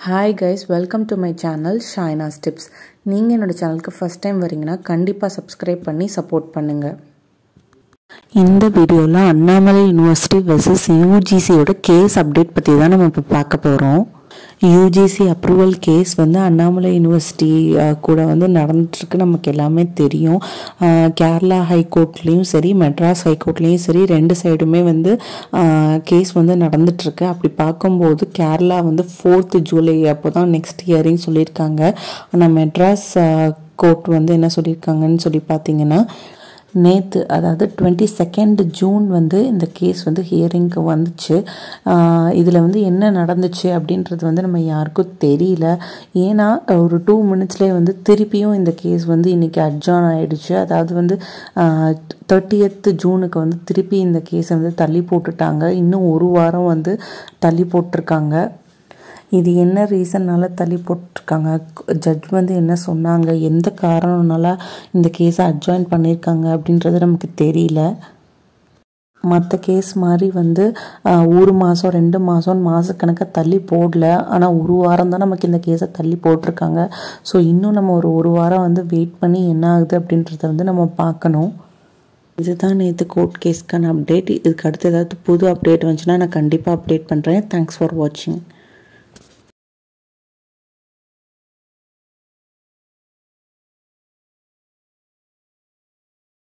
hi guys welcome to my channel Shaina's tips நீங்கள் என்னோடய சேனலுக்கு ஃபஸ்ட் டைம் வரீங்கன்னா கண்டிப்பாக சப்ஸ்கிரைப் பண்ணி சப்போர்ட் பண்ணுங்கள் இந்த வீடியோவில் அண்ணாமலை யூனிவர்சிட்டி வெர்சஸ் யூஜிசியோட கேஸ் அப்டேட் பற்றி தான் நம்ம இப்போ பார்க்க போகிறோம் யூஜிசி அப்ரூவல் கேஸ் வந்து அண்ணாமலை யூனிவர்சிட்டி அஹ், கூட வந்து நடந்துட்டுருக்கு நமக்கு எல்லாமே தெரியும் அஹ், கேரளா ஹைகோர்ட்லேயும் சரி மெட்ராஸ் ஹைகோர்ட்லேயும் சரி ரெண்டு சைடுமே வந்து கேஸ் வந்து நடந்துட்டுருக்கு அப்படி பார்க்கும்போது கேரளா வந்து ஃபோர்த்து ஜூலை அப்போ தான் நெக்ஸ்ட் இயரிங் சொல்லியிருக்காங்க ஆனால் மெட்ராஸ் கோர்ட் வந்து என்ன சொல்லியிருக்காங்கன்னு சொல்லி பார்த்தீங்கன்னா நேற்று அதாவது டுவெண்ட்டி செகண்ட் ஜூன் வந்து இந்த கேஸ் வந்து ஹியரிங்க்கு வந்துச்சு இதில் வந்து என்ன நடந்துச்சு அப்படின்றது வந்து நம்ம யாருக்கும் தெரியல ஏன்னா ஒரு டூ மினிட்ஸ்லேயே வந்து திருப்பியும் இந்த கேஸ் வந்து இன்றைக்கி அட்ஜான் ஆயிடுச்சு அதாவது வந்து தேர்ட்டியத்து ஜூனுக்கு வந்து திருப்பி இந்த கேஸை வந்து தள்ளி போட்டுட்டாங்க இன்னும் ஒரு வாரம் வந்து தள்ளி போட்டிருக்காங்க இது என்ன ரீசன்னால தள்ளி போட்டிருக்காங்க ஜட்ஜ் வந்து என்ன சொன்னாங்க எந்த காரணம்னால இந்த கேஸை அட்ஜாயின் பண்ணியிருக்காங்க அப்படின்றது நமக்கு தெரியல மற்ற கேஸ் மாதிரி வந்து ஆஹ், ஒரு மாதம் ரெண்டு மாதம் மாதக்கணக்காக தள்ளி போடல ஆனால் ஒரு வாரம் தான் நமக்கு இந்த கேஸை தள்ளி போட்டிருக்காங்க ஸோ இன்னும் நம்ம ஒரு ஒரு வாரம் வந்து வெயிட் பண்ணி என்ன ஆகுது அப்படின்றத வந்து நம்ம பார்க்கணும் இதுதான் நேற்று கோர்ட் கேஸ்க்கான அப்டேட் இதுக்கு அடுத்து ஏதாவது புது அப்டேட் வந்துச்சுன்னா நான் கண்டிப்பாக அப்டேட் பண்ணுறேன் தேங்க்ஸ் ஃபார் வாட்சிங்